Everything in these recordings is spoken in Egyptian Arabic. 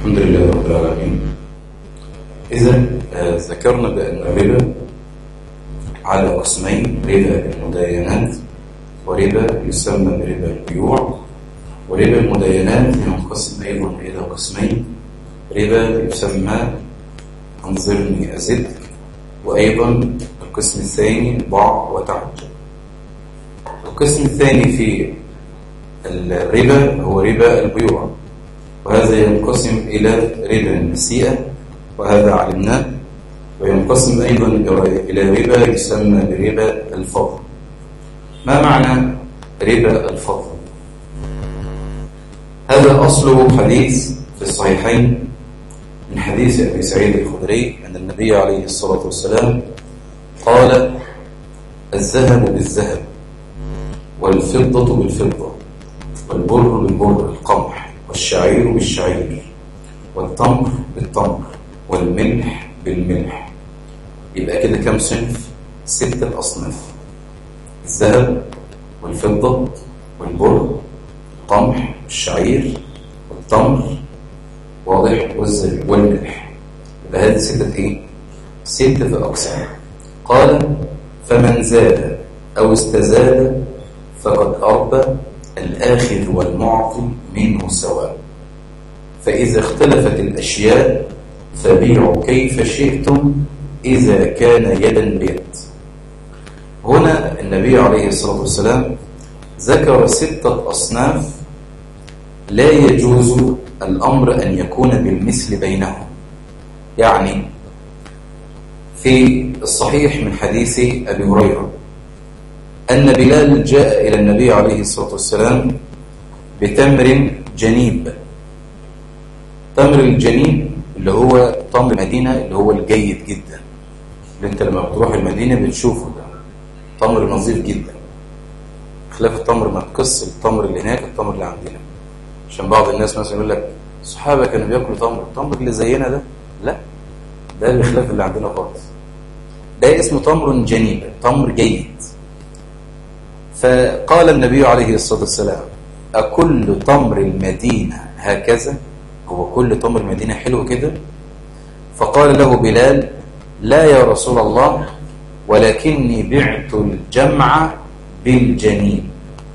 الحمد لله رب العالمين إذا آه، ذكرنا بأن الربا على قسمين ربا المداينات وربا يسمى بربا البيوع وربا المداينات ينقسم أيضا إلى قسمين ربا يسمى أنظرني أزد وأيضا القسم الثاني ضع وتعجل القسم الثاني في الربا هو ربا البيوع وهذا ينقسم إلى ربا النسيئة وهذا علمناه وينقسم أيضا إلى ربا يسمى بربا الفضل ما معنى ربا الفضل هذا أصله حديث في الصحيحين من حديث أبي سعيد الخدري أن النبي عليه الصلاة والسلام قال الذهب بالذهب والفضة بالفضة والبر بالبر القمح والشعير بالشعير والتمر بالتمر والملح بالملح يبقى كده كم صنف ستة أصناف الذهب والفضة والبر القمح والشعير والتمر واضح والزبيب والملح يبقى هذه ستة ايه ستة أقسام قال فمن زاد أو استزاد فقد أربى الآخذ والمعطي منه سواء فإذا اختلفت الأشياء فبيعوا كيف شئتم إذا كان يدا بيد هنا النبي عليه الصلاة والسلام ذكر ستة أصناف لا يجوز الأمر أن يكون بالمثل بينهم يعني في الصحيح من حديث أبي هريرة أن بلال جاء إلى النبي عليه الصلاة والسلام بتمر جنيب تمر الجنيب اللي هو تمر المدينة اللي هو الجيد جدا اللي انت لما بتروح المدينة بتشوفه ده تمر نظيف جدا خلاف التمر ما تقص التمر اللي هناك التمر اللي عندنا عشان بعض الناس مثلا يقول لك الصحابة كانوا بياكلوا تمر التمر اللي زينا ده لا ده بخلاف اللي عندنا خالص ده اسمه تمر جنيب تمر جيد فقال النبي عليه الصلاة والسلام أكل تمر المدينة هكذا هو كل تمر المدينة حلو كده فقال له بلال لا يا رسول الله ولكني بعت الجمع بالجنين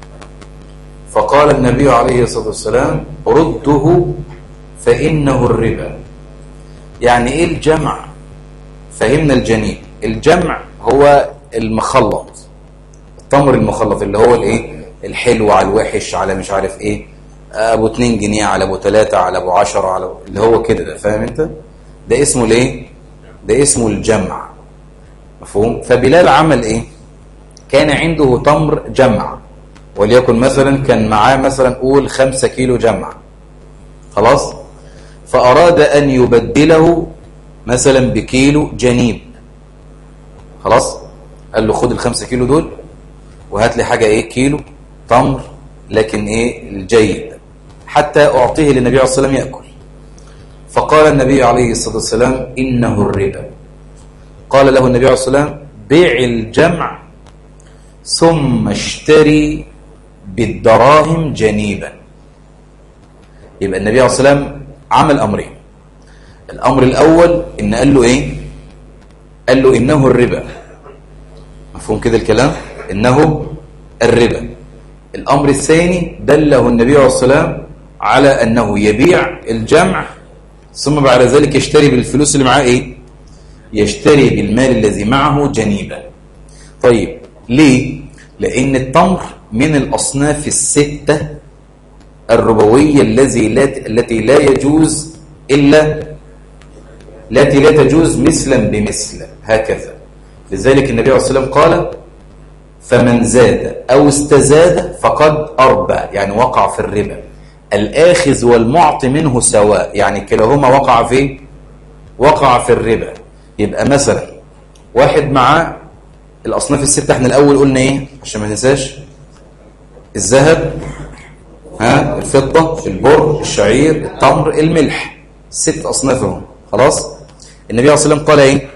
فقال النبي عليه الصلاة والسلام رده فإنه الربا يعني إيه الجمع فهمنا الجنين الجمع هو المخلط التمر المخلط اللي هو الايه الحلو على الوحش على مش عارف ايه ابو 2 جنيه على ابو 3 على ابو 10 على اللي هو كده ده فاهم انت ده اسمه الايه ده اسمه الجمع مفهوم فبلال عمل ايه كان عنده تمر جمع وليكن مثلا كان معاه مثلا قول 5 كيلو جمع خلاص فاراد ان يبدله مثلا بكيلو جنيب خلاص قال له خد الخمسة كيلو دول وهات لي حاجة ايه كيلو تمر لكن ايه الجيد حتى اعطيه للنبي عليه الصلاة والسلام يأكل فقال النبي عليه الصلاة والسلام إنه الربا قال له النبي عليه الصلاة والسلام بيع الجمع ثم اشتري بالدراهم جنيبا يبقى النبي عليه الصلاة والسلام عمل أمرين الأمر الأول إن قال له إيه قال له إنه الربا مفهوم كده الكلام إنه الربا الأمر الثاني دله النبي عليه الصلاة على أنه يبيع الجمع ثم بعد ذلك يشتري بالفلوس اللي معاه إيه يشتري بالمال الذي معه جنيبا طيب ليه لأن التمر من الأصناف الستة الربوية الذي لا التي لا يجوز إلا التي لا تجوز مثلا بمثل هكذا لذلك النبي عليه الصلاة والسلام قال فمن زاد أو استزاد فقد أربى يعني وقع في الربا الآخذ والمعطي منه سواء يعني كلاهما وقع في وقع في الربا يبقى مثلا واحد معاه الأصناف الستة احنا الأول قلنا ايه عشان ما ننساش الذهب ها الفضة البر الشعير التمر الملح ست أصنافهم خلاص النبي عليه الصلاة والسلام قال ايه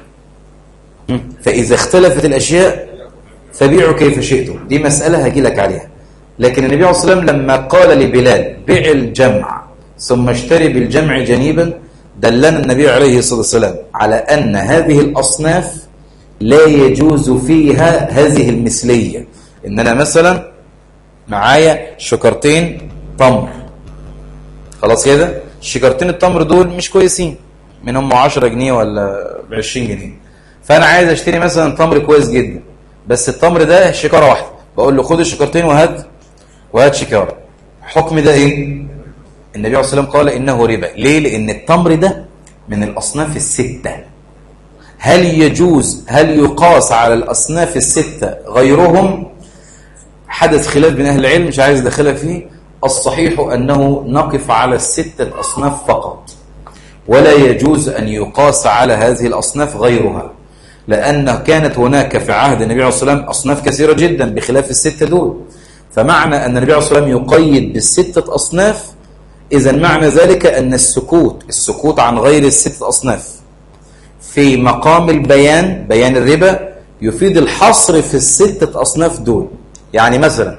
فإذا اختلفت الأشياء فبيعوا كيف شئتم دي مسألة هجي لك عليها لكن النبي عليه الصلاة والسلام لما قال لبلال بيع الجمع ثم اشتري بالجمع جنيبا دلنا النبي عليه الصلاة والسلام على أن هذه الأصناف لا يجوز فيها هذه المثلية إن أنا مثلا معايا شكرتين تمر خلاص كده الشكرتين التمر دول مش كويسين منهم 10 جنيه ولا ب 20 جنيه فأنا عايز أشتري مثلا تمر كويس جدا بس التمر ده شكارة واحدة بقول له خد الشكرتين وهات وهات شكارة حكم ده إيه النبي عليه الصلاة والسلام قال إنه ربا ليه لأن التمر ده من الأصناف الستة هل يجوز هل يقاس على الأصناف الستة غيرهم حدث خلاف بين أهل العلم مش عايز دخلها فيه الصحيح أنه نقف على الستة أصناف فقط ولا يجوز أن يقاس على هذه الأصناف غيرها لأن كانت هناك في عهد النبي عليه الصلاة والسلام أصناف كثيرة جدا بخلاف الستة دول فمعنى أن النبي عليه الصلاة والسلام يقيد بالستة أصناف إذا معنى ذلك أن السكوت السكوت عن غير الستة أصناف في مقام البيان بيان الربا يفيد الحصر في الستة أصناف دول يعني مثلا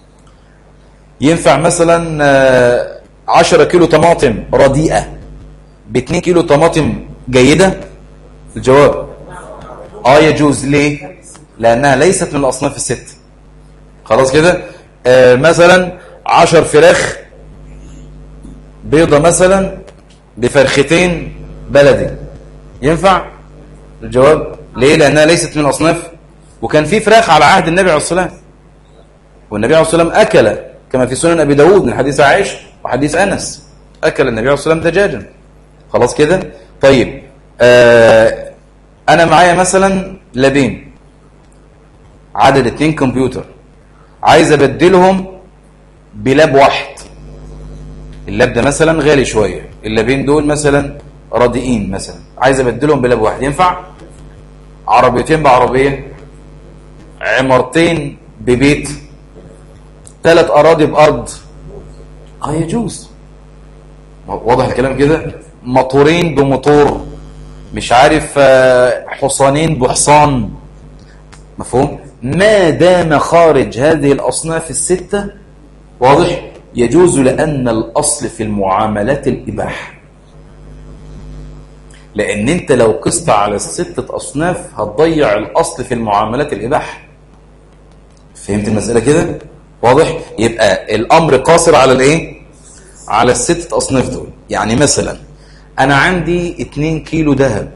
ينفع مثلا 10 كيلو طماطم رديئة ب 2 كيلو طماطم جيدة الجواب اه يجوز ليه لأنها ليست من الأصناف الستة خلاص كده آه مثلا 10 فراخ بيضة مثلا بفرختين بلدي ينفع الجواب ليه لأنها ليست من الأصناف وكان في فراخ على عهد النبي عليه الصلاة والسلام والنبي عليه الصلاة والسلام أكل كما في سنن أبي داود من حديث عائشة وحديث أنس أكل النبي عليه الصلاة والسلام دجاجا خلاص كده طيب آه أنا معايا مثلا لابين عدد اتنين كمبيوتر عايز أبدلهم بلاب واحد اللاب ده مثلا غالي شوية اللابين دول مثلا رديئين مثلا عايز أبدلهم بلاب واحد ينفع عربيتين بعربية عمارتين ببيت ثلاث أراضي بأرض اه يجوز واضح الكلام كده موتورين بموتور مش عارف حصانين بحصان مفهوم ما دام خارج هذه الأصناف الستة واضح يجوز لأن الأصل في المعاملات الإباحة لأن أنت لو قست على الستة أصناف هتضيع الأصل في المعاملات الإباحة فهمت المسألة كده؟ واضح؟ يبقى الأمر قاصر على الإيه؟ على الستة أصناف دول يعني مثلا أنا عندي 2 كيلو ذهب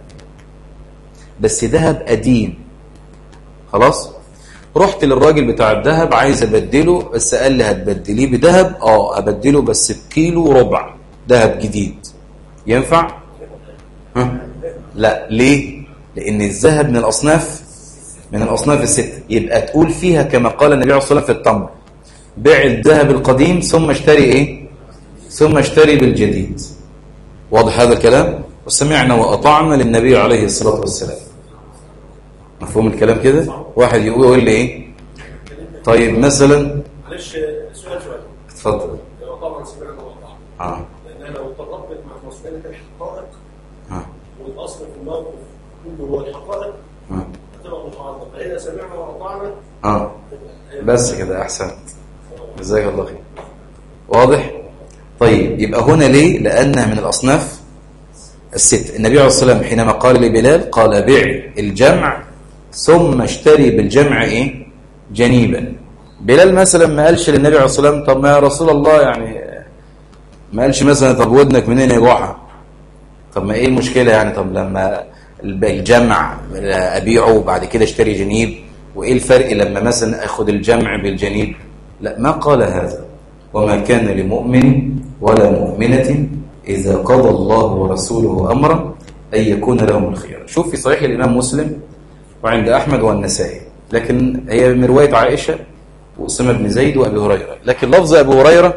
بس ذهب قديم خلاص؟ رحت للراجل بتاع الذهب عايز أبدله بس قال لي هتبدليه بذهب اه أبدله بس بكيلو ربع ذهب جديد ينفع؟ ها؟ لا ليه؟ لأن الذهب من الأصناف من الأصناف الستة يبقى تقول فيها كما قال النبي عليه الصلاة والسلام في التمر بيع الذهب القديم ثم اشتري ايه ثم اشتري بالجديد واضح هذا الكلام وسمعنا وأطعنا للنبي عليه الصلاة والسلام مفهوم الكلام كده واحد يقول لي ايه طيب مثلا معلش سؤال شويه اتفضل لو طبعا سمعنا وقطعنا اه لان لو تربط مع مسألة الحقائق اه والاصل في الموقف كله هو الحقائق اه هتبقى متعارضه فاذا سمعنا وقطعنا اه بس كده احسنت جزاك الله خير واضح طيب يبقى هنا ليه لانها من الاصناف الست النبي عليه الصلاه والسلام حينما قال لبلال قال بيع الجمع ثم اشتري بالجمع ايه جنيبا بلال مثلا ما قالش للنبي عليه الصلاه والسلام طب ما يا رسول الله يعني ما قالش مثلا طب ودنك منين يا جحا طب ما ايه المشكله يعني طب لما الجمع ابيعه وبعد كده اشتري جنيب وايه الفرق لما مثلا اخد الجمع بالجنيب لا ما قال هذا وما كان لمؤمن ولا مؤمنة إذا قضى الله ورسوله أمرا أن يكون لهم الخيار شوف في صحيح الإمام مسلم وعند أحمد والنسائي لكن هي من رواية عائشة وأسامة بن زيد وأبي هريرة لكن لفظ أبي هريرة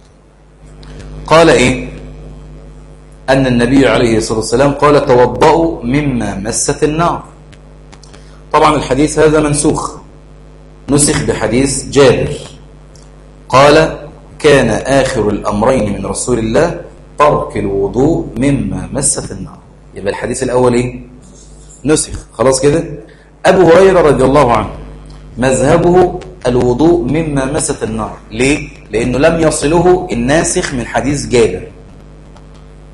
قال إيه أن النبي عليه الصلاة والسلام قال توضأوا مما مست النار طبعا الحديث هذا منسوخ نسخ بحديث جابر قال كان آخر الأمرين من رسول الله ترك الوضوء مما مست النار يبقى الحديث الأول إيه؟ نسخ خلاص كده أبو هريرة رضي الله عنه مذهبه الوضوء مما مست النار ليه؟ لأنه لم يصله الناسخ من حديث جابر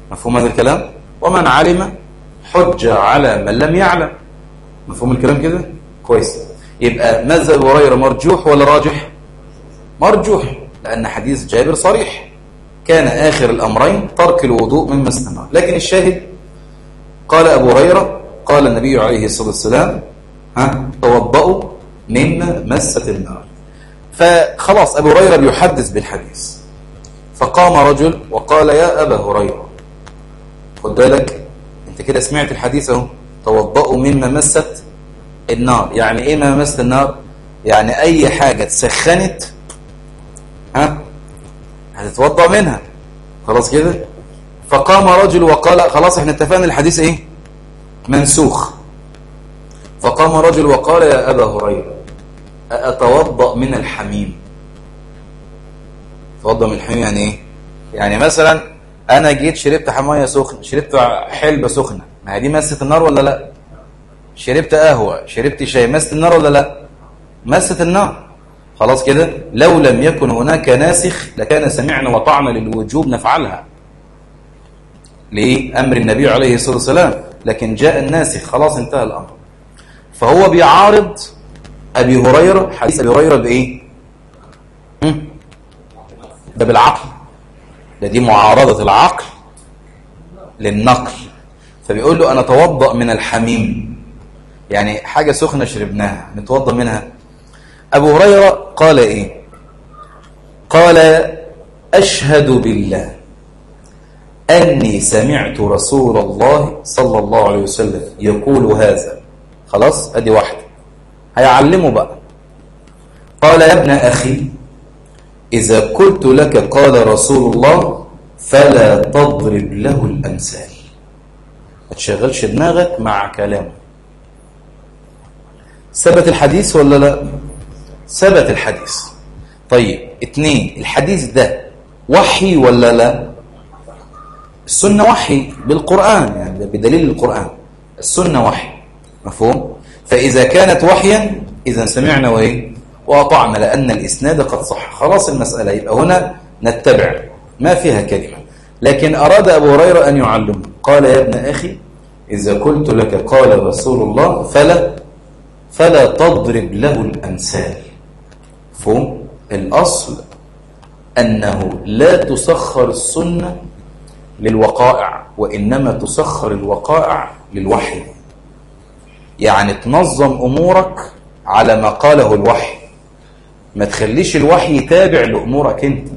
مفهوم هذا الكلام ومن علم حج على من لم يعلم مفهوم الكلام كده كويس يبقى مذهب هريره مرجوح ولا راجح مرجوح لان حديث جابر صريح كان اخر الامرين ترك الوضوء مما استمع لكن الشاهد قال ابو هريره قال النبي عليه الصلاه والسلام ها توضؤوا مما مست النار فخلاص ابو هريره بيحدث بالحديث فقام رجل وقال يا ابا هريره خد بالك انت كده سمعت الحديث اهو توضؤوا مما مست النار يعني ايه ما مست النار يعني اي حاجه تسخنت ها هتتوضا منها خلاص كده فقام رجل وقال خلاص احنا اتفقنا الحديث ايه منسوخ فقام رجل وقال يا ابا هريره أتوضأ من الحميم توضأ من الحميم يعني ايه يعني مثلا انا جيت شربت حمايه سخنه شربت حلبه سخنه ما هي دي مست النار ولا لا شربت قهوه شربت شاي مست النار ولا لا مست النار خلاص كده لو لم يكن هناك ناسخ لكان سمعنا وطعنا للوجوب نفعلها ليه امر النبي عليه الصلاه والسلام لكن جاء الناسخ خلاص انتهى الامر فهو بيعارض ابي هريره حديث ابي هريره بايه هم؟ ده بالعقل ده دي معارضه العقل للنقل فبيقول له انا اتوضا من الحميم يعني حاجه سخنه شربناها نتوضا منها ابو هريره قال ايه قال اشهد بالله اني سمعت رسول الله صلى الله عليه وسلم يقول هذا خلاص ادي واحده هيعلمه بقى قال يا ابن أخي إذا قلت لك قال رسول الله فلا تضرب له الأمثال ما تشغلش دماغك مع كلامه ثبت الحديث ولا لا ثبت الحديث طيب اتنين الحديث ده وحي ولا لا السنة وحي بالقرآن يعني بدليل القرآن السنة وحي مفهوم فإذا كانت وحيا إذا سمعنا وإيه وأطعنا لأن الإسناد قد صح خلاص المسألة يبقى هنا نتبع ما فيها كلمة لكن أراد أبو هريرة أن يعلم قال يا ابن أخي إذا قلت لك قال رسول الله فلا فلا تضرب له الأمثال فهم الأصل أنه لا تسخر السنة للوقائع وإنما تسخر الوقائع للوحي يعني تنظم أمورك على ما قاله الوحي ما تخليش الوحي يتابع لأمورك أنت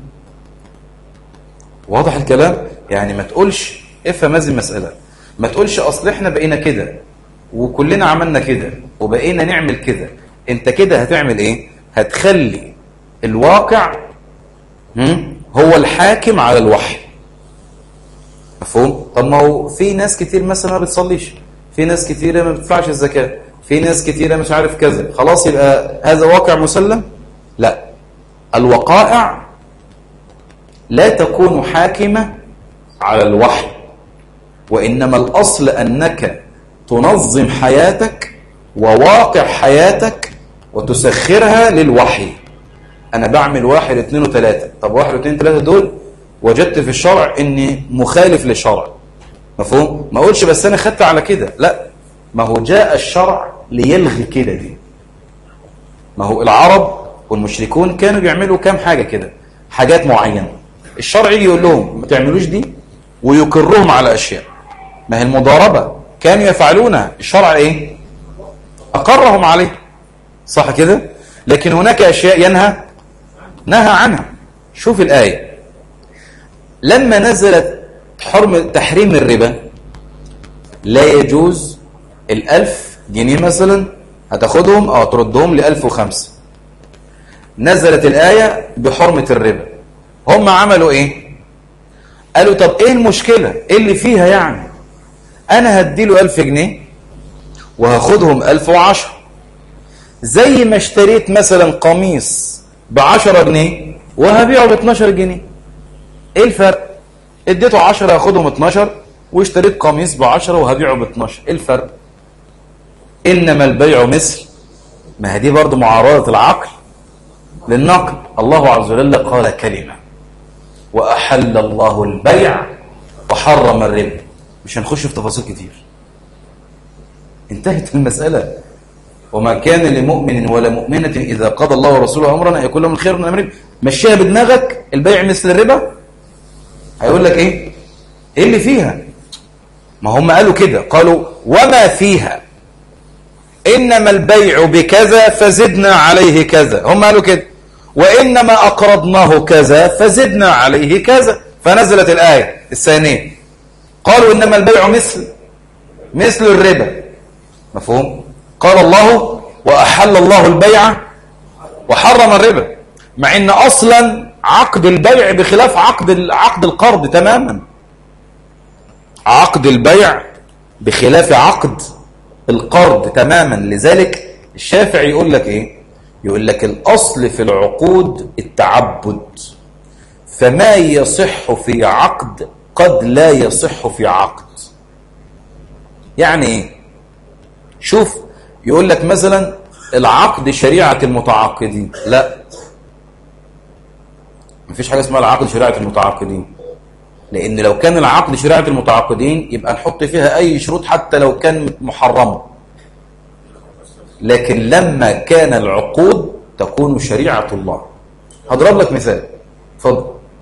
واضح الكلام يعني ما تقولش افهم هذه المسألة ما تقولش أصل احنا بقينا كده وكلنا عملنا كده وبقينا نعمل كده انت كده هتعمل ايه هتخلي الواقع هو الحاكم على الوحي مفهوم طب ما هو في ناس كتير مثلا ما بتصليش في ناس كتيرة ما بتدفعش الزكاة في ناس كتيرة مش عارف كذا خلاص يبقى هذا واقع مسلم لا الوقائع لا تكون حاكمة على الوحي وإنما الأصل أنك تنظم حياتك وواقع حياتك وتسخرها للوحي أنا بعمل واحد اثنين وثلاثة طب واحد واثنين وثلاثة دول وجدت في الشرع إني مخالف للشرع مفهوم؟ ما أقولش بس أنا خدت على كده لا ما هو جاء الشرع ليلغي كده دي ما هو العرب والمشركون كانوا بيعملوا كام حاجة كده حاجات معينة الشرع يجي يقول لهم ما تعملوش دي ويكرهم على أشياء ما هي المضاربة كانوا يفعلونها الشرع ايه أقرهم عليه صح كده لكن هناك أشياء ينهى نهى عنها شوف الآية لما نزلت حرم تحريم الربا لا يجوز الألف جنيه مثلا هتاخدهم أو تردهم لألف وخمسة نزلت الآية بحرمة الربا هم عملوا إيه قالوا طب إيه المشكلة إيه اللي فيها يعني أنا هديله ألف جنيه وهاخدهم ألف وعشر زي ما اشتريت مثلا قميص بعشرة جنيه وهبيعه باتناشر جنيه ايه الفرق اديته عشرة هاخدهم اتناشر واشتريت قميص بعشرة وهبيعه باتناشر ايه الفرق انما البيع مثل ما هي دي برضه معارضة العقل للنقل الله عز وجل قال كلمة وأحل الله البيع وحرم الربا مش هنخش في تفاصيل كتير انتهت المسألة وما كان لمؤمن ولا مؤمنة إذا قضى الله ورسوله أمرا أن يكون لهم الخير من أمرهم مشيها بدماغك البيع مثل الربا هيقول لك إيه إيه اللي فيها ما هم قالوا كده قالوا وما فيها إنما البيع بكذا فزدنا عليه كذا هم قالوا كده وإنما أقرضناه كذا فزدنا عليه كذا فنزلت الآية الثانية قالوا إنما البيع مثل مثل الربا مفهوم قال الله وأحل الله البيع وحرم الربا مع إن أصلا عقد البيع بخلاف عقد عقد القرض تماما عقد البيع بخلاف عقد القرض تماما لذلك الشافعي يقول لك ايه يقول لك الاصل في العقود التعبد فما يصح في عقد قد لا يصح في عقد يعني ايه شوف يقول لك مثلا العقد شريعة المتعاقدين لا مفيش حاجة اسمها العقد شريعة المتعاقدين لأن لو كان العقد شريعة المتعاقدين يبقى نحط فيها أي شروط حتى لو كان محرمة لكن لما كان العقود تكون شريعة الله هضرب لك مثال اتفضل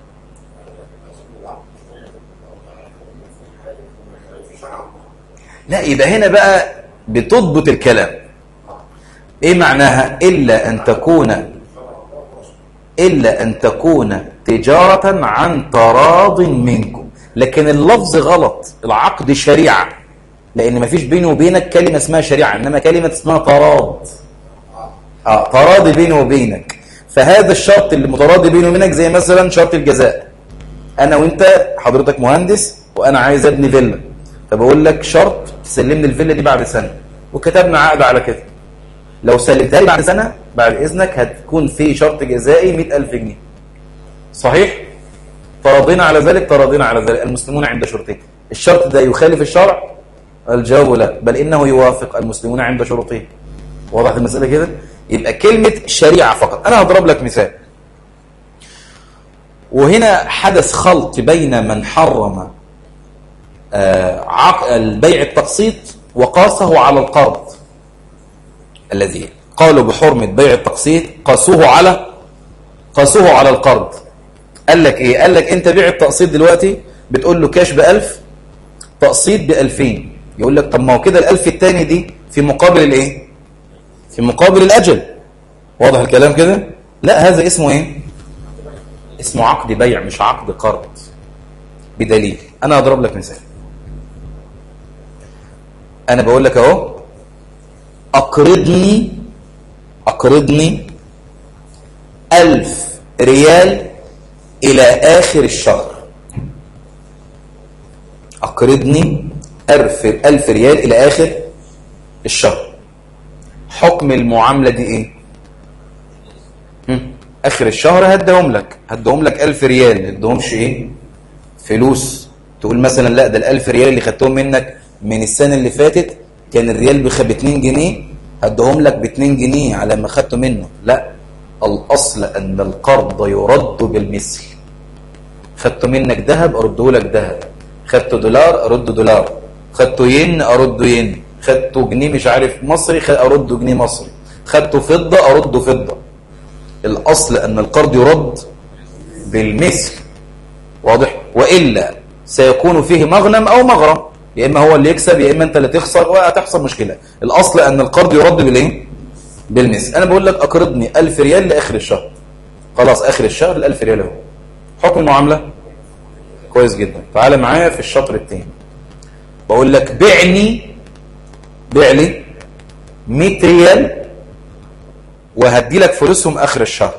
لا يبقى هنا بقى بتضبط الكلام ايه معناها إلا أن تكون إلا أن تكون تجارة عن تراض منكم لكن اللفظ غلط العقد شريعة لأن ما فيش بيني وبينك كلمة اسمها شريعة إنما كلمة اسمها تراض آه تراضي بيني وبينك فهذا الشرط اللي متراضي بيني وبينك زي مثلا شرط الجزاء أنا وأنت حضرتك مهندس وأنا عايز أبني فيلا فبقول لك شرط تسلمني الفيلا دي بعد سنة وكتبنا عقد على كده لو سلمتها لي بعد سنة بعد إذنك هتكون في شرط جزائي 100000 جنيه صحيح؟ تراضينا على ذلك تراضينا على ذلك المسلمون عند شرطين الشرط ده يخالف الشرع الجواب لا بل إنه يوافق المسلمون عند شروطين واضح المسألة كده يبقى كلمة شريعة فقط أنا هضرب لك مثال وهنا حدث خلط بين من حرم آه البيع التقسيط وقاسه على القرض الذي قالوا بحرمة بيع التقسيط قاسوه على قاسوه على القرض قال لك ايه قال لك انت بيع التقسيط دلوقتي بتقول له كاش بألف تقسيط بألفين يقول لك طب ما هو كده الألف التاني دي في مقابل الايه في مقابل الأجل واضح الكلام كده لا هذا اسمه ايه اسمه عقد بيع مش عقد قرض بدليل انا هضرب لك مثال انا بقول لك اهو اقرضني اقرضني ألف ريال إلى آخر الشهر أقرضني ألف, ألف ريال إلى آخر الشهر حكم المعاملة دي إيه هم؟ آخر الشهر هدهم لك هدهم لك ألف ريال هدهمش إيه فلوس تقول مثلا لا ده الألف ريال اللي خدتهم منك من السنة اللي فاتت كان الريال ب 2 جنيه هدهم لك ب 2 جنيه على ما خدته منه لا الأصل أن القرض يرد بالمثل خدت منك ذهب أرده لك ذهب خدت دولار أرد دولار خدت ين أرد ين خدت جنيه مش عارف مصري أرد جنيه مصري خدت فضة أرد فضة الأصل أن القرض يرد بالمثل واضح وإلا سيكون فيه مغنم أو مغرم يا إما هو اللي يكسب يا إما أنت اللي تخسر وهتحصل مشكلة الأصل أن القرض يرد بالإيه بالمثل أنا بقول لك أقرضني 1000 ريال لآخر الشهر خلاص آخر الشهر ال1000 ريال اهو حكم المعاملة كويس جدا تعال معايا في الشطر الثاني بقول لك بعني بيع لي 100 ريال وهدي لك فلوسهم آخر الشهر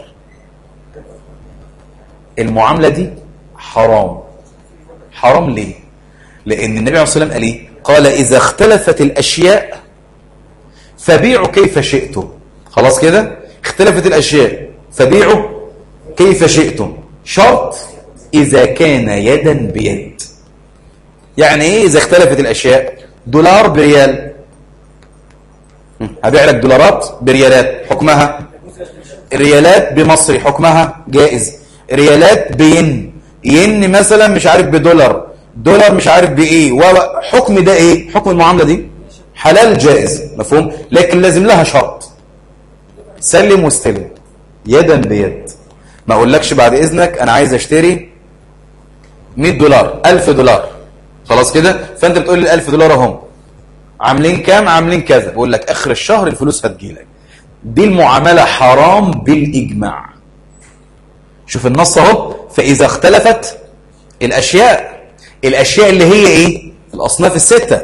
المعاملة دي حرام حرام ليه لأن النبي عليه الصلاة والسلام قال ايه قال إذا اختلفت الأشياء فبيعوا كيف شئتم خلاص كده اختلفت الأشياء فبيعوا كيف شئتم شرط إذا كان يدا بيد يعني إيه إذا اختلفت الأشياء دولار بريال هبيع لك دولارات بريالات حكمها الريالات بمصري حكمها جائز ريالات بين ين مثلا مش عارف بدولار دولار مش عارف بايه وحكم ده ايه حكم المعامله دي حلال جائز مفهوم لكن لازم لها شرط سلم واستلم يدا بيد ما اقولكش بعد اذنك انا عايز اشتري 100 دولار 1000 دولار خلاص كده فانت بتقول لي 1000 دولار اهم عاملين كام عاملين كذا بقول لك اخر الشهر الفلوس هتجيلك دي المعامله حرام بالاجماع شوف النص اهو فاذا اختلفت الاشياء الاشياء اللي هي ايه الاصناف السته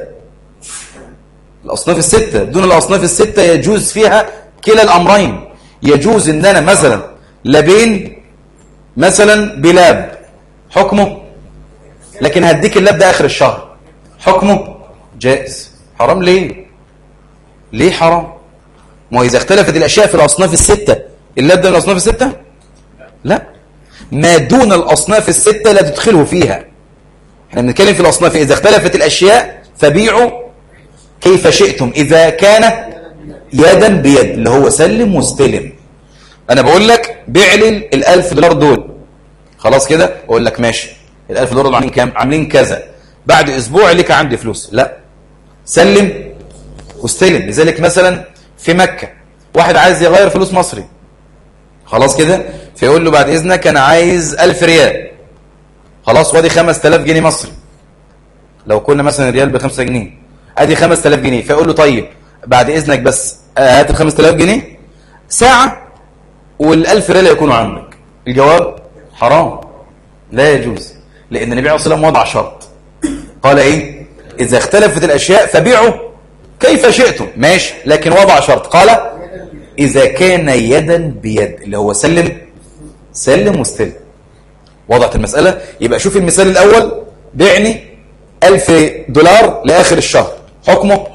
الاصناف السته دون الاصناف السته يجوز فيها كلا الامرين يجوز ان انا مثلا لبين مثلا بلاب حكمه لكن هديك اللاب ده اخر الشهر حكمه جائز حرام ليه ليه حرام ما هو اذا اختلفت الاشياء في الاصناف السته اللاب ده من الاصناف السته لا ما دون الاصناف السته لا تدخله فيها احنا بنتكلم في الاصناف اذا اختلفت الاشياء فبيعوا كيف شئتم اذا كان يدا بيد اللي هو سلم واستلم انا بقول لك بيع لي ال1000 دولار دول خلاص كده اقول لك ماشي ال1000 دولار دول عاملين كام عاملين كذا بعد اسبوع لك عندي فلوس لا سلم واستلم لذلك مثلا في مكة واحد عايز يغير فلوس مصري خلاص كده فيقول له بعد اذنك انا عايز 1000 ريال خلاص وادي 5000 جنيه مصري لو كنا مثلا الريال ب 5 جنيه ادي 5000 جنيه فيقول له طيب بعد اذنك بس هات ال 5000 جنيه ساعه وال1000 ريال يكونوا عندك الجواب حرام لا يجوز لان النبي عليه الصلاه والسلام وضع شرط قال ايه اذا اختلفت الاشياء فبيعوا كيف شئتم ماشي لكن وضع شرط قال اذا كان يدا بيد اللي هو سلم سلم واستلم وضعت المساله يبقى شوف المثال الاول بيعني 1000 دولار لاخر الشهر حكمه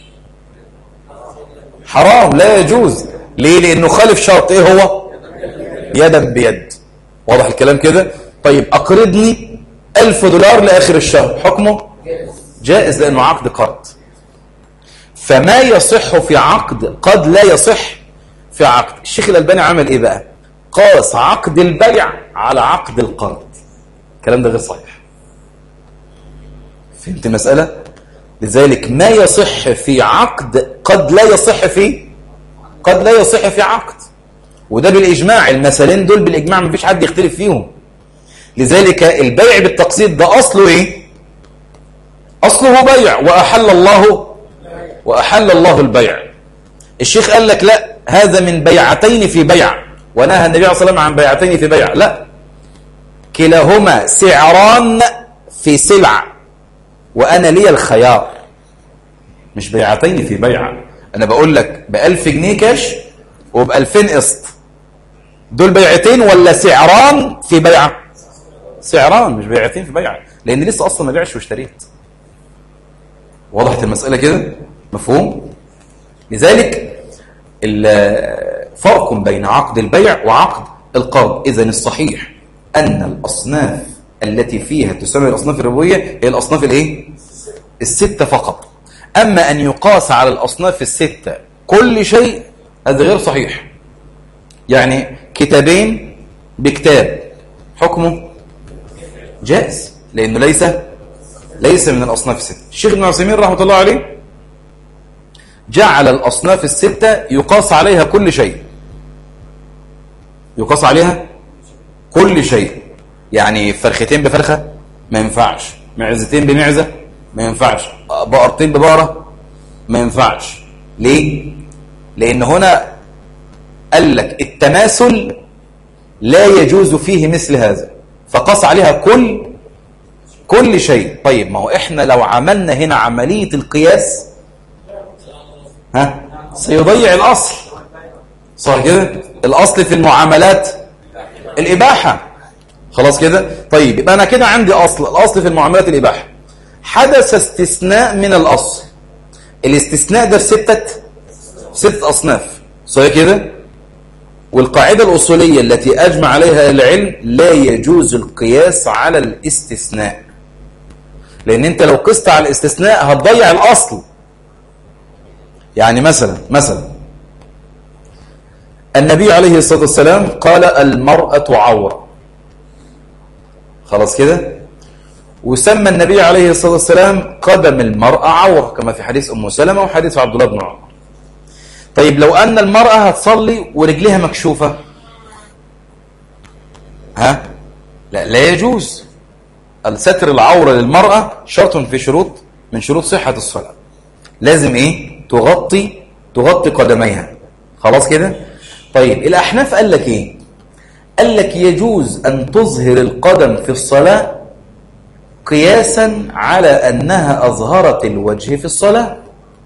حرام لا يجوز ليه لانه خالف شرط ايه هو يدا بيد واضح الكلام كده طيب اقرضني ألف دولار لاخر الشهر حكمه جائز لانه عقد قرض فما يصح في عقد قد لا يصح في عقد الشيخ الالباني عمل ايه بقى قاس عقد البيع على عقد القرض الكلام ده غير صحيح فهمت المساله لذلك ما يصح في عقد قد لا يصح في قد لا يصح في عقد وده بالإجماع المثلين دول بالإجماع ما فيش حد يختلف فيهم لذلك البيع بالتقسيط ده أصله إيه أصله بيع وأحل الله وأحل الله البيع الشيخ قال لك لا هذا من بيعتين في بيع ونهى النبي عليه الصلاة والسلام عن بيعتين في بيع لا كلاهما سعران في سلع وأنا لي الخيار مش بيعتين في بيع أنا بقول لك بألف جنيه كاش وبألفين قسط دول بيعتين ولا سعران في بيعة سعران مش بيعتين في بيعة لأن لسه أصلا ما بيعش واشتريت وضحت المسألة كده مفهوم لذلك فرق بين عقد البيع وعقد القرض إذا الصحيح أن الأصناف التي فيها تسمى الأصناف الربوية هي الأصناف الإيه؟ الستة فقط أما أن يقاس على الأصناف الستة كل شيء هذا غير صحيح يعني كتابين بكتاب حكمه جائز لأنه ليس ليس من الأصناف الستة الشيخ ابن عثيمين رحمة الله عليه جعل الأصناف الستة يقاس عليها كل شيء يقاس عليها كل شيء يعني فرختين بفرخة ما ينفعش معزتين بمعزة ما ينفعش بقرتين ببقرة ما ينفعش ليه؟ لأن هنا قال لك التماثل لا يجوز فيه مثل هذا فقاس عليها كل كل شيء طيب ما هو احنا لو عملنا هنا عملية القياس ها سيضيع الأصل صح كده الأصل في المعاملات الإباحة خلاص كده طيب يبقى أنا كده عندي أصل الأصل في المعاملات الإباحة حدث استثناء من الأصل الاستثناء ده في ستة ست أصناف صحيح كده والقاعدة الأصولية التي أجمع عليها العلم لا يجوز القياس على الاستثناء لأن أنت لو قست على الاستثناء هتضيع الأصل يعني مثلا مثلا النبي عليه الصلاة والسلام قال المرأة عورة خلاص كده وسمى النبي عليه الصلاة والسلام قدم المرأة عورة كما في حديث أم سلمة وحديث عبد الله بن عمر طيب لو أن المرأة هتصلي ورجلها مكشوفة ها لا لا يجوز الستر العورة للمرأة شرط في شروط من شروط صحة الصلاة لازم ايه تغطي تغطي قدميها خلاص كده طيب الأحناف قال لك ايه قال لك يجوز أن تظهر القدم في الصلاة قياسا على أنها أظهرت الوجه في الصلاة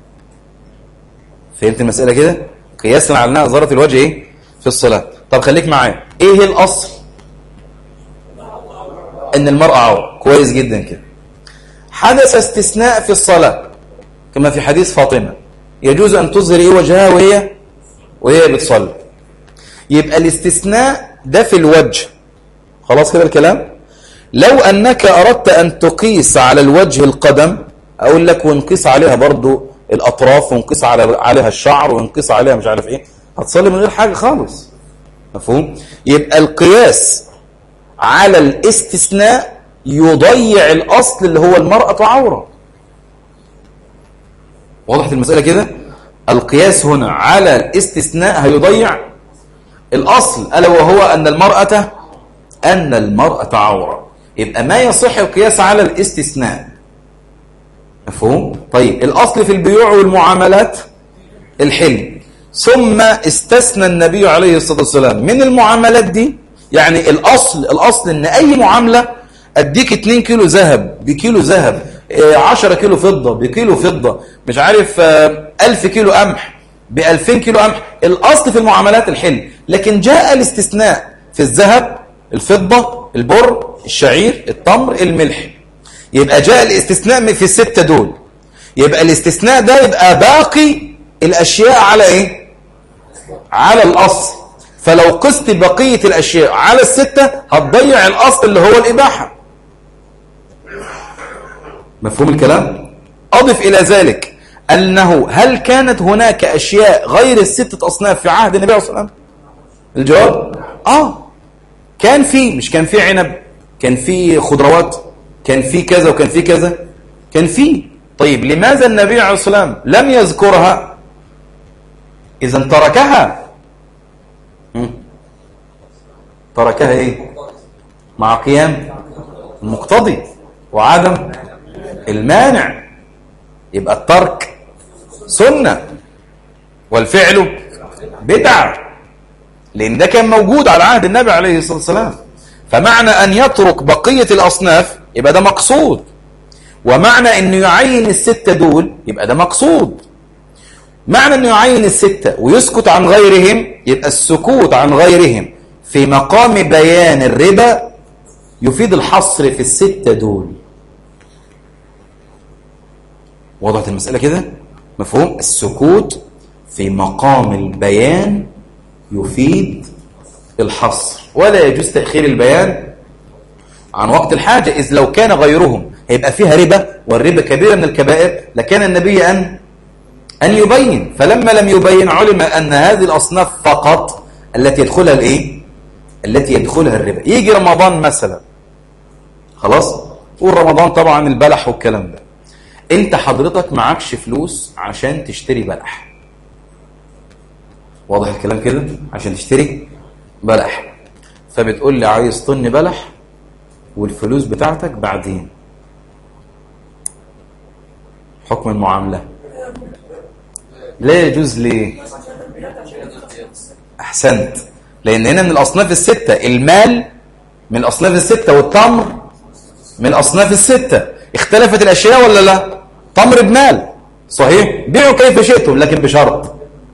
فهمت المسألة كده قياسا على أنها أظهرت الوجه إيه؟ في الصلاة طب خليك معايا إيه الأصل أن المرأة عورة كويس جدا كده حدث استثناء في الصلاة كما في حديث فاطمة يجوز أن تظهر إيه وجهها وهي وهي بتصلي يبقى الاستثناء ده في الوجه خلاص كده الكلام لو أنك أردت أن تقيس على الوجه القدم أقول لك ونقيس عليها برضو الأطراف ونقيس على عليها الشعر ونقيس عليها مش عارف إيه هتصلي من غير حاجة خالص مفهوم يبقى القياس على الاستثناء يضيع الأصل اللي هو المرأة عورة وضحت المسألة كده القياس هنا على الاستثناء هيضيع الأصل ألا وهو أن المرأة أن المرأة عورة يبقى ما يصح القياس على الاستثناء مفهوم؟ طيب الأصل في البيوع والمعاملات الحلم ثم استثنى النبي عليه الصلاة والسلام من المعاملات دي يعني الأصل الأصل أن أي معاملة أديك 2 كيلو ذهب بكيلو ذهب 10 كيلو فضة بكيلو فضة مش عارف 1000 كيلو قمح ب 2000 كيلو قمح الأصل في المعاملات الحلم لكن جاء الاستثناء في الذهب الفضة البر الشعير التمر الملح يبقى جاء الاستثناء في الستة دول يبقى الاستثناء ده يبقى باقي الأشياء على إيه؟ على الأصل فلو قست بقية الأشياء على الستة هتضيع الأصل اللي هو الإباحة مفهوم الكلام؟ أضف إلى ذلك أنه هل كانت هناك أشياء غير الستة أصناف في عهد النبي عليه الصلاة والسلام؟ الجواب آه كان في مش كان في عنب كان في خضروات كان في كذا وكان في كذا كان في طيب لماذا النبي عليه الصلاة والسلام لم يذكرها إذا تركها تركها إيه مع قيام المقتضي وعدم المانع يبقى الترك سنة والفعل بدعة لأن ده كان موجود على عهد النبي عليه الصلاة والسلام فمعنى أن يترك بقية الأصناف يبقى ده مقصود ومعنى أنه يعين الستة دول يبقى ده مقصود معنى أنه يعين الستة ويسكت عن غيرهم يبقى السكوت عن غيرهم في مقام بيان الربا يفيد الحصر في الستة دول وضعت المسألة كده مفهوم السكوت في مقام البيان يفيد الحصر ولا يجوز تأخير البيان عن وقت الحاجة إذ لو كان غيرهم هيبقى فيها ربا والربا كبيرة من الكبائر لكان النبي أن أن يبين فلما لم يبين علم أن هذه الأصناف فقط التي يدخلها الإيه؟ التي يدخلها الربا يجي رمضان مثلا خلاص قول رمضان طبعا البلح والكلام ده انت حضرتك معكش فلوس عشان تشتري بلح واضح الكلام كده عشان تشتري بلح فبتقول لي عايز طن بلح والفلوس بتاعتك بعدين حكم المعاملة لا يجوز ليه أحسنت لأن هنا من الأصناف الستة المال من الأصناف الستة والتمر من الأصناف الستة اختلفت الأشياء ولا لا تمر بمال صحيح بيعوا كيف شئتم لكن بشرط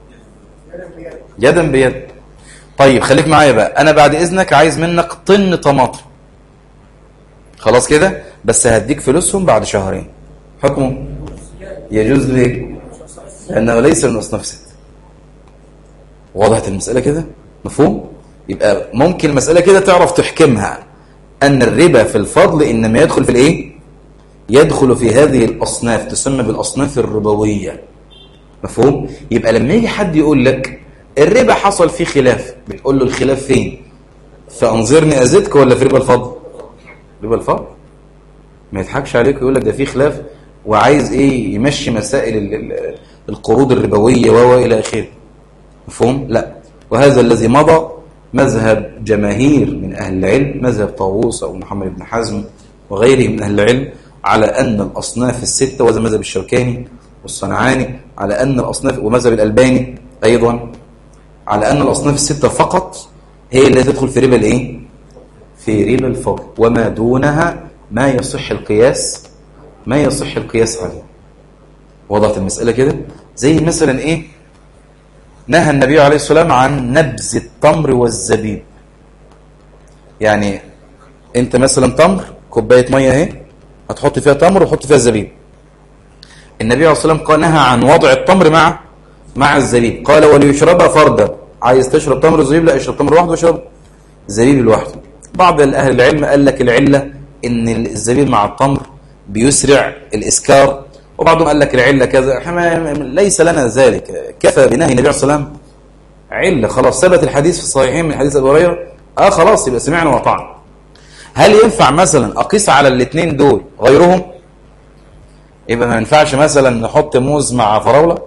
يدا بيد طيب خليك معايا بقى أنا بعد إذنك عايز منك طن طماطم خلاص كده بس هديك فلوسهم بعد شهرين حكمه يجوز ليه لأنه ليس من أصناف ستة وضحت المسألة كده مفهوم يبقى ممكن المسألة كده تعرف تحكمها أن الربا في الفضل إنما يدخل في الإيه يدخل في هذه الأصناف تسمى بالأصناف الربوية مفهوم يبقى لما يجي حد يقول لك الربا حصل فيه خلاف بتقول له الخلاف فين فأنظرني أزدك ولا في ربا الفضل ربا الفضل ما يضحكش عليك ويقول لك ده في خلاف وعايز ايه يمشي مسائل ال- ال- القروض الربويه و الى اخره مفهوم لا وهذا الذي مضى مذهب جماهير من اهل العلم مذهب طاووس او محمد بن حزم وغيره من اهل العلم على ان الاصناف السته وهذا مذهب الشوكاني والصنعاني على ان الاصناف ومذهب الالباني ايضا على ان الاصناف السته فقط هي اللي تدخل في ربا الايه في ربا الفضل وما دونها ما يصح القياس ما يصح القياس عليه وضعت المسألة كده زي مثلا ايه نهى النبي عليه الصلاة والسلام عن نبذ التمر والزبيب يعني انت مثلا تمر كوباية مية اهي هتحط فيها تمر وحط فيها زبيب النبي عليه الصلاة والسلام قال نهى عن وضع التمر مع مع الزبيب قال وليشربها فردا عايز تشرب تمر وزبيب لا اشرب تمر لوحده واشرب زبيب لوحده بعض اهل العلم قال لك العلة ان الزبيب مع التمر بيسرع الاسكار وبعضهم قال لك العلة كذا إحنا ما- ليس لنا ذلك كفى بنهي النبي عليه الصلاة والسلام علة خلاص ثبت الحديث في الصحيحين من حديث ابي هريره اه خلاص يبقى سمعنا وطعنا هل ينفع مثلا اقيس على الاثنين دول غيرهم يبقى ما ينفعش مثلا نحط موز مع فراوله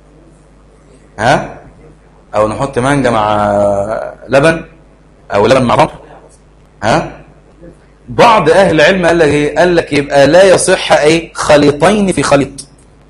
ها او نحط مانجا مع لبن او لبن مع تمر ها بعض اهل العلم قال لك ايه قال لك يبقى لا يصح اي خليطين في خليط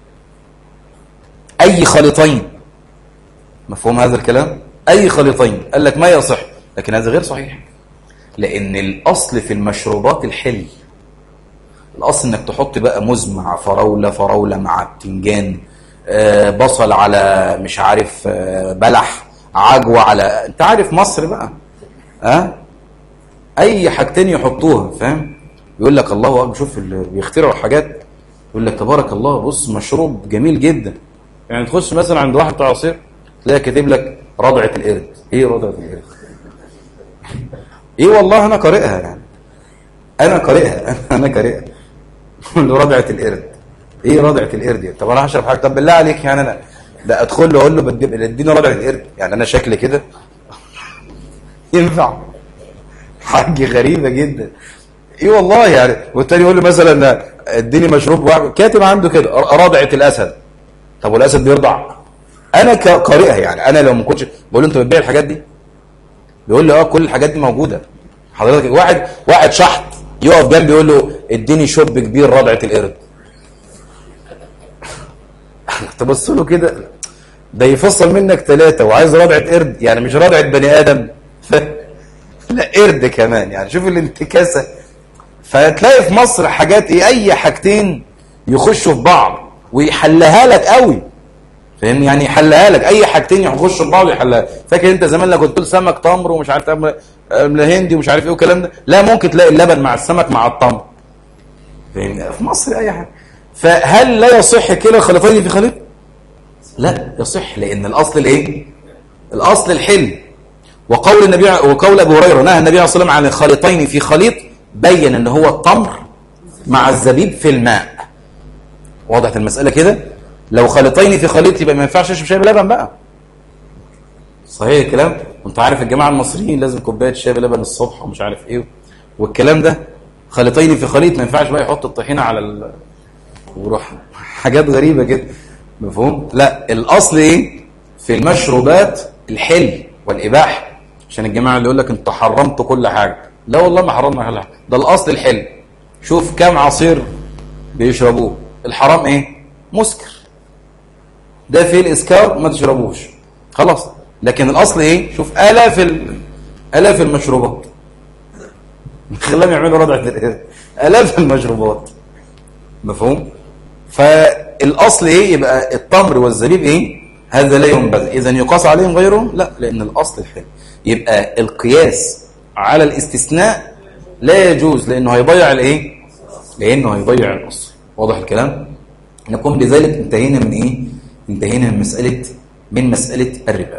اي خليطين مفهوم هذا الكلام اي خليطين قال لك ما يصح لكن هذا غير صحيح لان الاصل في المشروبات الحل الاصل انك تحط بقى موز مع فراوله فراوله مع بتنجان آه، بصل على مش عارف آه، بلح عجوه على انت عارف مصر بقى ها اي حاجتين يحطوها فاهم يقول لك الله اكبر شوف اللي بيخترعوا حاجات يقول لك تبارك الله بص مشروب جميل جدا يعني تخش مثلا عند واحد بتاع عصير تلاقي كاتب لك رضعه القرد ايه رضعه القرد ايه والله انا قارئها يعني انا قارئها انا قارئها يقول له رضعه القرد ايه رضعه القرد دي؟ طب انا هشرب حاجه طب بالله عليك يعني انا لا ادخل له اقول له بدي- اديني رضعه القرد يعني انا شكلي كده ينفع حاجه غريبه جدا ايه والله يعني والتاني يقول له مثلا اديني مشروب واحد كاتب عنده كده رضعه الاسد طب والاسد بيرضع انا ك- قارئها يعني انا لو ما كنتش بقول له انت بتبيع الحاجات دي بيقول لي اه كل الحاجات دي موجوده حضرتك واحد واحد شحط يقف جنبي يقول له اديني شوب كبير رضعه القرد تبص له كده ده يفصل منك ثلاثة وعايز رضعة قرد يعني مش رضعة بني آدم ف... لا قرد كمان يعني شوف الانتكاسة فتلاقي في مصر حاجات ايه اي حاجتين يخشوا في بعض ويحلها لك قوي فاهمني يعني يحلها لك اي حاجتين يخشوا في بعض ويحلها فاكر انت زمان لما كنت تقول سمك تمر ومش عارف تعمل هندي ومش عارف ايه والكلام ده لا ممكن تلاقي اللبن مع السمك مع التمر فاهمني في مصر اي حاجه فهل لا يصح كلا الخليطين في خليط لا يصح لان الاصل الايه الاصل الحل وقول النبي وقول ابو هريره نهى النبي عليه الصلاه والسلام عن الخليطين في خليط بين ان هو التمر مع الزبيب في الماء وضحت المساله كده لو خليطين في خليط يبقى ما ينفعش اشرب شاي بلبن بقى صحيح الكلام وانت عارف الجماعه المصريين لازم كوبايه شاي بلبن الصبح ومش عارف ايه والكلام ده خليطين في خليط ما ينفعش بقى يحط الطحينه على ال... ويروح حاجات غريبه كده مفهوم لا الاصل ايه في المشروبات الحل والاباحه عشان الجماعه اللي يقول لك انت حرمت كل حاجه لا والله ما حرمنا كل حاجه ده الاصل الحل شوف كم عصير بيشربوه الحرام ايه مسكر ده فيه الاسكار ما تشربوش خلاص لكن الاصل ايه شوف الاف ال... الاف المشروبات خلاهم يعملوا رضعه الإيه؟ الاف المشروبات مفهوم فالاصل ايه يبقى التمر والزبيب ايه هذا لا ينبذ اذا يقاس عليهم غيرهم لا لان الاصل الحل يبقى القياس على الاستثناء لا يجوز لانه هيضيع الايه لانه هيضيع الاصل واضح الكلام نكون بذلك انتهينا من ايه انتهينا من مساله من مساله الربا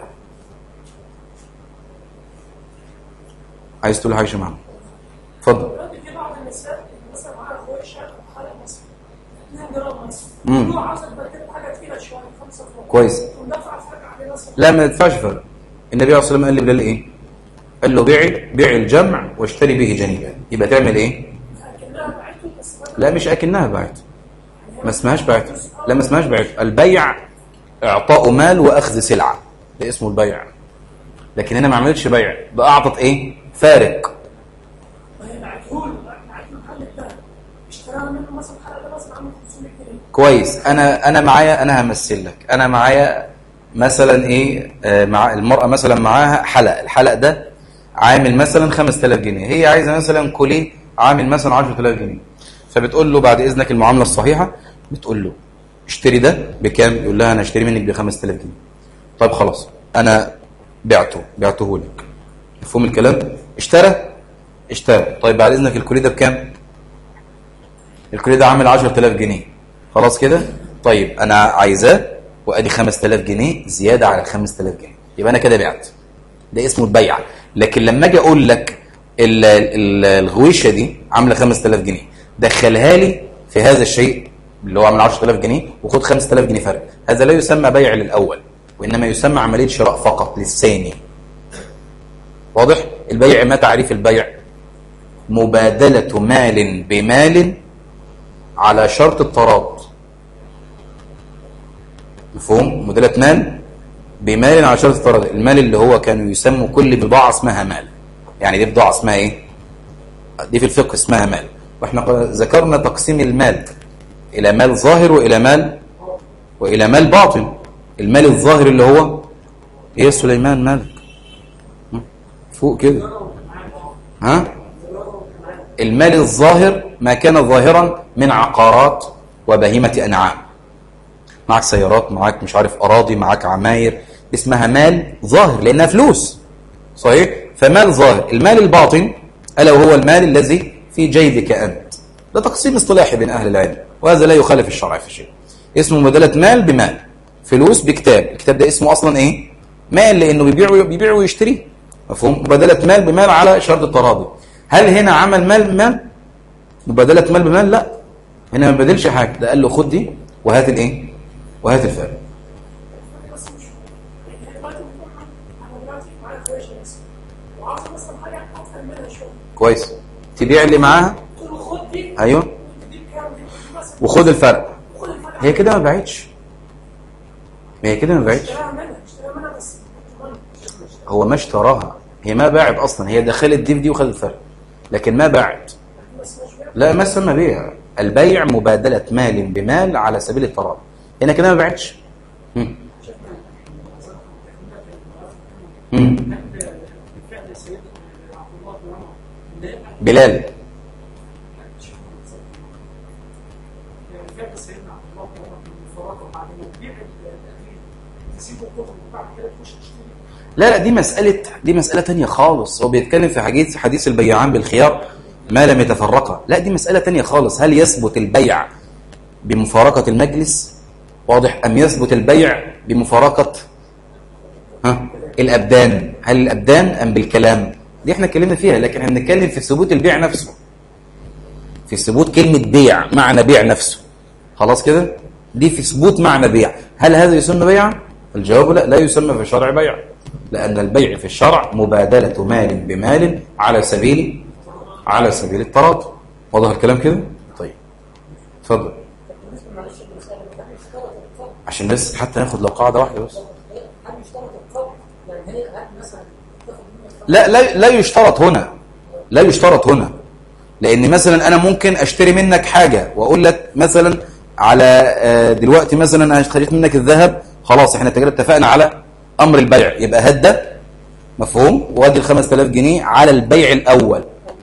عايز تقول حاجه يا شمعان اتفضل دلوقتي في بعض النساء مثلا معاها اخويا شاب حالة مثلا 2 جرام مثلا مم. هو عاوز تبدل حاجه تقيله شويه 5 جرام كويس وندفع فرق عليه مثلا لا ما تدفعش فرق النبي عليه الصلاه والسلام قال لبلال ايه قال له بيع بيع الجمع واشتري به جنيبا يبقى تعمل ايه لكنها باعته بس بدل لا مش اكنها بعت ما اسمهاش بعت لا ما اسمهاش بعت البيع اعطاء مال واخذ سلعه ده اسمه البيع لكن هنا ما عملتش بيع ده اعطت ايه فارق وهي بعتهولي بعت له محل الذهب اشتراها منه مثلا الحلقه ده مثلا عامل 500 جنيه كويس انا انا معايا انا همثل لك انا معايا مثلا ايه آه مع المراه مثلا معاها حلق الحلق ده عامل مثلا 5000 جنيه هي عايزه مثلا كوليه عامل مثلا 10000 جنيه فبتقول له بعد اذنك المعامله الصحيحه بتقول له اشتري ده بكام يقول لها انا اشتري منك ب 5000 جنيه طيب خلاص انا بعته بعته لك مفهوم الكلام اشترى اشترى طيب بعد اذنك الكوليه ده بكام الكوليه ده عامل 10000 جنيه خلاص كده طيب انا عايزاه وادي 5000 جنيه زياده على ال 5000 جنيه يبقى انا كده بعت ده اسمه البيع لكن لما اجي اقول لك ال- ال- الغويشه دي عامله 5000 جنيه دخلها لي في هذا الشيء اللي هو عامل 10000 جنيه وخد 5000 جنيه فرق هذا لا يسمى بيع للاول وانما يسمى عمليه شراء فقط للثاني واضح البيع ما تعريف البيع مبادله مال بمال على شرط التراض مفهوم مبادله مال بمال على شرط التراض المال اللي هو كانوا يسموا كل بضاعه اسمها مال يعني دي بضاعه اسمها ايه دي في الفقه اسمها مال واحنا قل- ذكرنا تقسيم المال الى مال ظاهر والى مال والى مال باطن المال الظاهر اللي هو ايه يا سليمان مالك ها؟ فوق كده ها المال الظاهر ما كان ظاهرا من عقارات وبهيمة أنعام معك سيارات معك مش عارف أراضي معك عماير اسمها مال ظاهر لأنها فلوس صحيح فمال ظاهر المال الباطن ألا وهو المال الذي في جيبك أنت ده تقسيم اصطلاحي بين أهل العلم وهذا لا يخالف الشرع في شيء اسمه مبادلة مال بمال فلوس بكتاب الكتاب ده اسمه أصلا إيه مال لأنه بيبيع بيبيع ويشتري مفهوم مبادلة مال بمال على شرط التراضي هل هنا عمل مال بمال مبادلة مال بمال لا هنا ما بدلش حاجة ده قال له خد دي وهات الايه وهات الفارق بس مش يعني دلوقتي بتقول انا دلوقتي معايا فويشه بس وعاوز مثلا حاجه اكتر منها شويه كويس تبيع اللي معاها قلت له خد دي ايوه دي بكام دي مثلا وخد الفرق خد الفرق هي كده ما باعتش ما هي كده ما باعتش اشتراها منها اشتراها منها بس كنت هو ما اشتراها هي ما باعت اصلا هي دخلت دي في دي وخدت الفرق لكن ما باعت بس مش بيع لا ما سمى بيع البيع مبادلة مال بمال على سبيل التراضي هنا كده ما باعتش مم. مم. فعل سيدنا عبد الله بن عمر اللي بلال يعني فعل سيدنا عبد الله بن عمر من الفراغ بعد ما تبيع الأخير تسيبه كتب وبعد كده تخش تشتري لا لا دي مسألة دي مسألة تانية خالص هو بيتكلم في حديث حديث البيعان بالخيار ما لم يتفرقا لا دي مسألة تانية خالص هل يثبت البيع بمفارقة المجلس واضح أم يثبت البيع بمفارقة ها الأبدان هل الأبدان أم بالكلام دي احنا اتكلمنا فيها لكن احنا بنتكلم في ثبوت البيع نفسه في ثبوت كلمة بيع معنى بيع نفسه خلاص كده دي في ثبوت معنى بيع هل هذا يسمى بيع الجواب لا لا يسمى في الشرع بيع لأن البيع في الشرع مبادلة مال بمال على سبيل على سبيل التراضي واضح الكلام كده طيب اتفضل عشان بس حتى ناخد لو قاعدة واحدة بس لا لا لا يشترط هنا لا يشترط هنا لان مثلا انا ممكن اشتري منك حاجة واقول لك مثلا على آه، دلوقتي مثلا انا اشتريت منك الذهب خلاص احنا كده اتفقنا على امر البيع يبقى هات ده مفهوم وادي ال 5000 جنيه على البيع الاول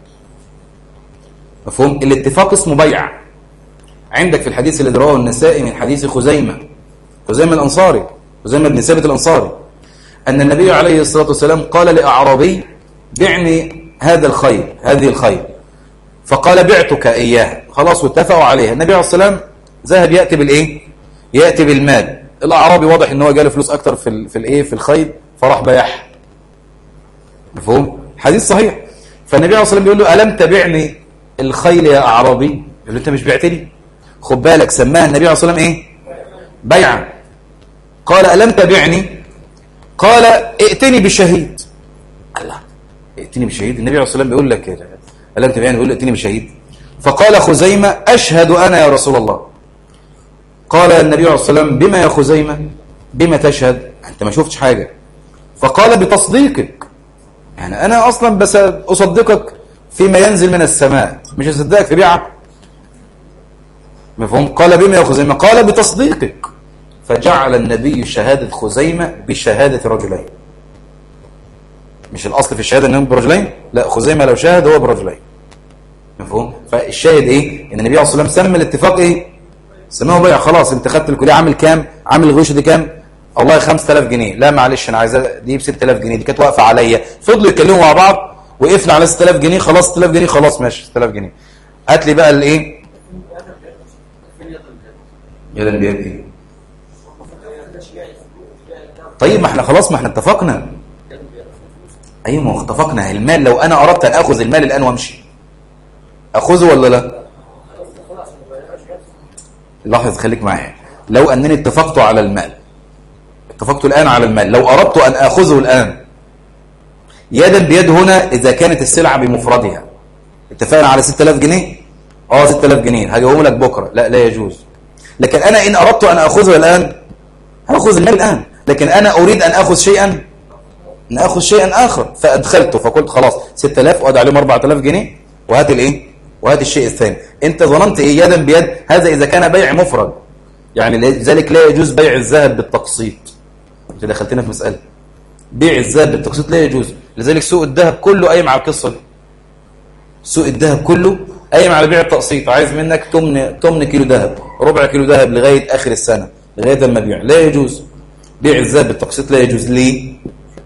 مفهوم الاتفاق اسمه بيع عندك في الحديث اللي رواه النسائي من حديث خزيمة خزيمة الأنصاري خزيمة بن ثابت الأنصاري أن النبي عليه الصلاة والسلام قال لأعرابي بعني هذا الخير هذه الخير فقال بعتك إياها خلاص واتفقوا عليها النبي عليه الصلاة والسلام ذهب يأتي بالإيه يأتي بالمال الأعرابي واضح إن هو جاله فلوس أكتر في ال في الإيه في الخير فراح بيعها مفهوم حديث صحيح فالنبي عليه الصلاة والسلام بيقول له ألم تبعني الخيل يا أعرابي يقول له أنت مش بعتني خد بالك سماها النبي عليه الصلاة والسلام إيه بيعا قال ألم تبعني قال ائتني بشهيد الله ائتني بشهيد النبي عليه الصلاة والسلام بيقول لك كده ألم تبعني بيقول له ائتني بشهيد فقال خزيمة أشهد أنا يا رسول الله قال النبي عليه الصلاة والسلام بما يا خزيمة بما تشهد أنت ما شفتش حاجة فقال بتصديقك يعني أنا أصلا بس أصدقك فيما ينزل من السماء مش أصدقك في بيعة مفهوم قال بما يا خزيمة قال بتصديقك فجعل النبي شهادة خزيمة بشهادة رجلين مش الأصل في الشهادة أنهم برجلين لا خزيمة لو شاهد هو برجلين مفهوم فالشاهد إيه إن النبي عليه الصلاة والسلام سمى الاتفاق إيه سماه بيع خلاص انت خدت الكلية عامل كام عامل الغش دي كام والله 5000 جنيه لا معلش انا عايزها دي ب 6000 جنيه دي كانت واقفه عليا فضلوا يتكلموا مع بعض وقفنا على 6000 جنيه خلاص 6000 جنيه خلاص ماشي 6000 جنيه هات لي بقى الايه يدا بيد ايه طيب ما احنا خلاص ما احنا اتفقنا ايوه ما اتفقنا المال لو انا اردت ان اخذ المال الان وامشي اخذه ولا لا لاحظ خليك معايا لو انني اتفقت على المال اتفقت الان على المال لو اردت ان اخذه الان يدا بيد هنا اذا كانت السلعه بمفردها اتفقنا على 6000 جنيه اه 6000 جنيه هجيبهم لك بكره لا لا يجوز لكن انا ان اردت ان اخذه الان هاخذ المال الان لكن انا اريد ان اخذ شيئا ان اخذ شيئا اخر فادخلته فقلت خلاص 6000 وادي عليهم 4000 جنيه وهات الايه وهذا الشيء الثاني انت ظننت ايه يدا بيد هذا اذا كان بيع مفرد يعني لذلك لا يجوز بيع الذهب بالتقسيط انت دخلتنا في مسألة بيع الذهب بالتقسيط لا يجوز لذلك سوق الذهب كله قايم على القصة دي سوق الذهب كله قايم على بيع التقسيط عايز منك تمن تمن كيلو ذهب ربع كيلو ذهب لغاية اخر السنة لغاية لما تبيع لا يجوز بيع الذهب بالتقسيط لا يجوز ليه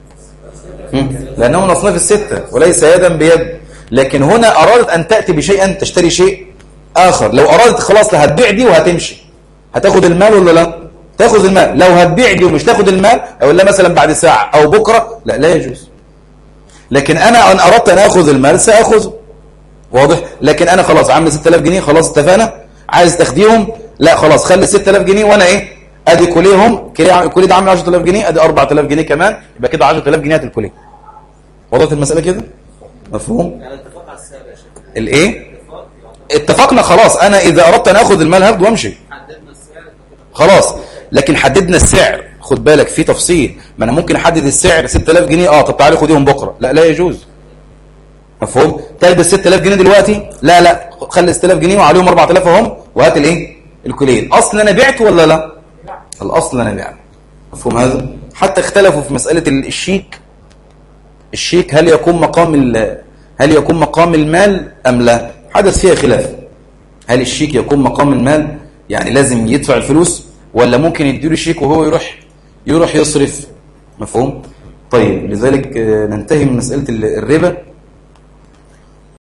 لانه من اصناف الستة وليس يدا بيد لكن هنا أرادت أن تأتي بشيء تشتري شيء آخر لو أرادت خلاص لا هتبيع دي وهتمشي هتاخد المال ولا لا تاخد المال لو هتبيع دي ومش تاخد المال أو لا مثلا بعد ساعة أو بكرة لا لا يجوز لكن أنا أن أردت أن أخذ المال سأخذه واضح لكن أنا خلاص عامل 6000 جنيه خلاص اتفقنا عايز تاخديهم لا خلاص خلي 6000 جنيه وأنا إيه أدي كليهم كلي ده عامل 10000 جنيه أدي 4000 جنيه كمان يبقى كده 10000 جنيه الكليه وضحت المسألة كده مفهوم يعني اتفاق على السعر يا شيخ الايه اتفقنا خلاص انا اذا اردت ان اخذ المال هاخده وامشي حددنا السعر خلاص لكن حددنا السعر خد بالك في تفصيل ما انا ممكن احدد السعر 6000 جنيه اه طب تعالى خديهم بكره لا لا يجوز مفهوم تلبس 6000 جنيه دلوقتي لا لا خلي 6000 جنيه وعليهم 4000 اهم وهات الايه الكلين اصل انا بعت ولا لا الاصل انا بعت مفهوم هذا حتى اختلفوا في مساله الشيك الشيك هل يكون مقام ال- هل يكون مقام المال ام لا حدث فيها خلاف هل الشيك يكون مقام المال يعني لازم يدفع الفلوس ولا ممكن يديله شيك وهو يروح يروح يصرف مفهوم طيب لذلك آه، ننتهي من مسألة ال- الربا